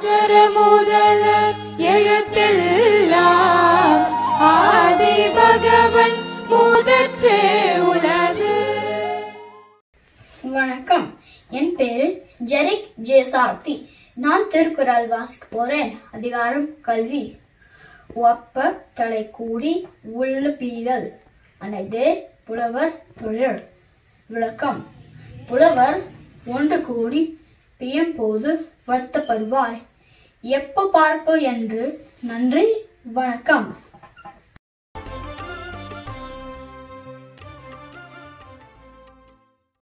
அகர முதல எழுத்தெல்லாம் ஆதி பகவன் முதற்றே உலகு வணக்கம் என் பேரு ஜெரிக் ஜே சார்த்தி நான் திருக்குறள் வாசிக்க போறேன் அதிகாரம் கல்வி ஒப்ப தலை கூடி உள்ள பீதல் அனைதே புலவர் தொழில் விளக்கம் புலவர் ஒன்று கூடி பியம் போது வருத்தப்படுவார் எப்ப பார்ப்போம் என்று நன்றி வணக்கம்